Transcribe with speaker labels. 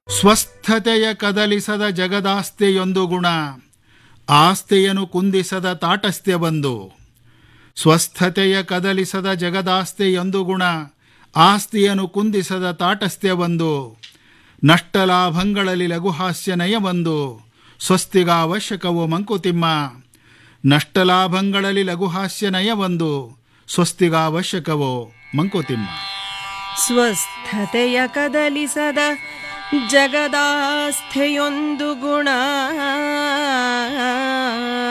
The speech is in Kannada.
Speaker 1: ಸ್ವಸ್ಥತೆಯ ಕದಲಿಸದ ಜಗದಾಸ್ತೆಯೊಂದು ಗುಣ ಆಸ್ತೆಯನ್ನು ಕುಂದಿಸದ ತಾಟಸ್ಥ್ಯ ಬಂದು ಸ್ವಸ್ಥತೆಯ ಕದಲಿಸದ ಜಗದಾಸ್ತೆಯೊಂದು ಗುಣ ಆಸ್ತಿಯನ್ನು ಕುಂದಿಸದ ತಾಟಸ್ಥ್ಯ ಬಂದು ನಷ್ಟ ಲಾಭಗಳಲ್ಲಿ ಲಘುಹಾಸ್ಯ ನಯ ಬಂದು ಸ್ವಸ್ತಿಗಾವಶ್ಯಕವು ಮಂಕುತಿಮ್ಮ ನಷ್ಟ ಲಾಭಗಳಲ್ಲಿ ಲಘುಹಾಸ್ಯ ನಯ ಬಂದು ಸ್ವಸ್ತಿಗಾವಶ್ಯಕವೋ ಮಂಕುತಿಮ್ಮ
Speaker 2: ಸ್ವಸ್ಥತೆಯ ಕದಲಿಸದ ಜಗದಾಸ್ಥೆಯೊಂದು ಗುಣ